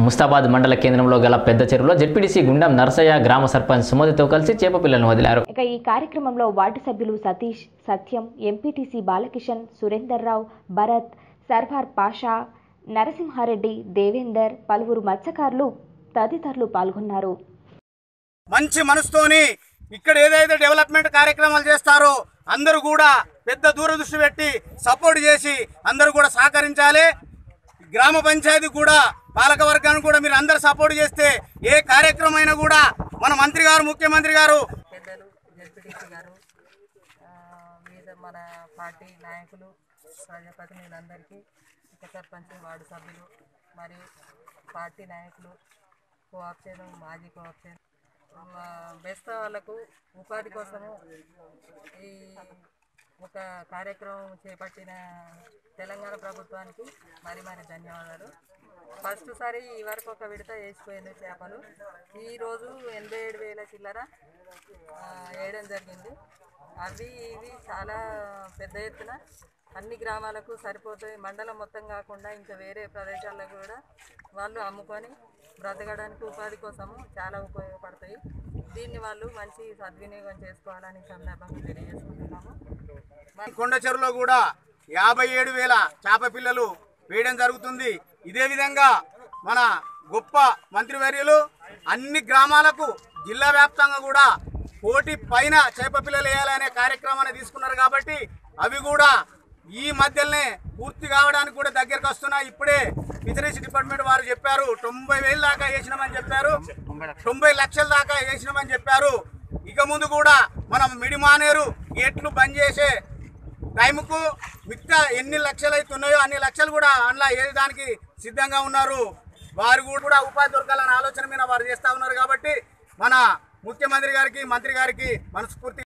ముస్తాబాద్ మండల కేంద్రంలో గల పెద్ద చెరువులో జెడ్పీటీసీ గుండం నరసయ్య గ్రామ సర్పంచ్ సుమతితో కలిసి చేప పిల్లలను వదిలారు ఇక ఈ కార్యక్రమంలో వార్డు సభ్యులు సతీష్ సత్యం ఎంపీటీసీ బాలకిషన్ సురేందర్ రావు భరత్ సర్వార్ పాషా నరసింహారెడ్డి దేవేందర్ పలువురు మత్స్యకారులు తదితరులు పాల్గొన్నారు మంచి మనసుతోని ఇక్కడ ఏదైతే డెవలప్మెంట్ కార్యక్రమాలు చేస్తారో అందరూ కూడా పెద్ద దూరదృష్టి పెట్టి సపోర్ట్ చేసి అందరూ కూడా సహకరించాలి గ్రామ పంచాయతీ కూడా పాలక వర్గాన్ని కూడా మీరు అందరు సపోర్ట్ చేస్తే ఏ కార్యక్రమం అయినా కూడా మన మంత్రి గారు ముఖ్యమంత్రి గారు పెద్దలు జడ్పీటీసీ గారు ఆ, మీద మన పార్టీ నాయకులు ప్రజాప్రతినిధులందరికీ ఉప సర్పంచ్ వార్డు సభ్యులు మరియు పార్టీ నాయకులు కోఆప్షన్ మాజీ కోఆప్షన్ బెస్త వాళ్ళకు ఉపాధి కోసము ఈ ఒక కార్యక్రమం చేపట్టిన తెలంగాణ ప్రభుత్వానికి మరి మరి ధన్యవాదాలు ఫస్ట్ సారి ఈ వరకు ఒక విడత వేసిపోయింది చేపలు ఈరోజు ఎనభై ఏడు వేల చిల్లర ఆ, వేయడం జరిగింది అవి ఇవి చాలా పెద్ద ఎత్తున అన్ని గ్రామాలకు సరిపోతాయి మండలం మొత్తం కాకుండా ఇంకా వేరే ప్రదేశాల్లో కూడా వాళ్ళు అమ్ముకొని బ్రతకడానికి ఉపాధి కోసము చాలా ఉపయోగపడతాయి దీన్ని వాళ్ళు మంచి సద్వినియోగం చేసుకోవాలని ఈ సందర్భంగా తెలియజేసుకుంటున్నాము కొండ చెరువులో కూడా యాభై ఏడు వేల చేప పిల్లలు వేయడం జరుగుతుంది ఇదే విధంగా మన గొప్ప మంత్రివర్యులు అన్ని గ్రామాలకు జిల్లా వ్యాప్తంగా కూడా కోటి పైన చేప పిల్లలు వేయాలనే కార్యక్రమాన్ని తీసుకున్నారు కాబట్టి అవి కూడా ఈ మధ్యలోనే పూర్తి కావడానికి కూడా దగ్గరకు వస్తున్నాయి ఇప్పుడే ఫిషరీస్ డిపార్ట్మెంట్ వారు చెప్పారు తొంభై వేలు దాకా వేసినామని చెప్పారు తొంభై లక్షల దాకా వేసినామని చెప్పారు ఇక ముందు కూడా మనం మిడిమానేరు గేట్లు బంద్ చేసే టైంకు మిగతా ఎన్ని లక్షలు అయితే ఉన్నాయో అన్ని లక్షలు కూడా అందులో వేయడానికి సిద్ధంగా ఉన్నారు వారు కూడా ఉపాధి దొరకాలన్న ఆలోచన మీద వారు చేస్తూ ఉన్నారు కాబట్టి మన ముఖ్యమంత్రి గారికి మంత్రి గారికి మనస్ఫూర్తి